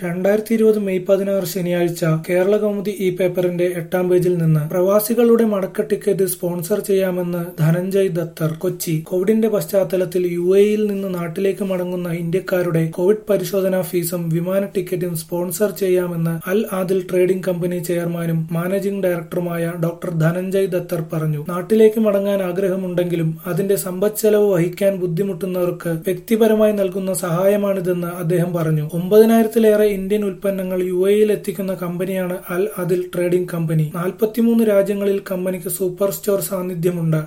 രണ്ടായിരത്തി ഇരുപത് മെയ് പതിനാറ് ശനിയാഴ്ച കേരളകൗമുദി ഈ പേപ്പറിന്റെ എട്ടാം പേജിൽ നിന്ന് പ്രവാസികളുടെ മടക്ക ടിക്കറ്റ് സ്പോൺസർ ചെയ്യാമെന്ന് ധനഞ്ജയ് ദത്തർ കൊച്ചി കോവിഡിന്റെ പശ്ചാത്തലത്തിൽ യു എയിൽ നിന്ന് നാട്ടിലേക്ക് മടങ്ങുന്ന ഇന്ത്യക്കാരുടെ കോവിഡ് പരിശോധനാ ഫീസും വിമാന ടിക്കറ്റും സ്പോൺസർ ചെയ്യാമെന്ന് അൽ ആദിൽ ട്രേഡിംഗ് കമ്പനി ചെയർമാനും മാനേജിംഗ് ഡയറക്ടറുമായ ഡോക്ടർ ധനഞ്ജയ് ദത്തർ പറഞ്ഞു നാട്ടിലേക്ക് മടങ്ങാൻ ആഗ്രഹമുണ്ടെങ്കിലും അതിന്റെ സമ്പദ്ചെലവ് വഹിക്കാൻ ബുദ്ധിമുട്ടുന്നവർക്ക് വ്യക്തിപരമായി നൽകുന്ന സഹായമാണിതെന്ന് അദ്ദേഹം പറഞ്ഞു ഒമ്പതിനായിരത്തിലേറെ ഇന്ത്യൻ ഉൽപ്പന്നങ്ങൾ യു എയിൽ എത്തിക്കുന്ന കമ്പനിയാണ് അൽ അതിൽ ട്രേഡിംഗ് കമ്പനി നാൽപ്പത്തിമൂന്ന് രാജ്യങ്ങളിൽ കമ്പനിക്ക് സൂപ്പർ സ്റ്റോർ സാന്നിധ്യമുണ്ട്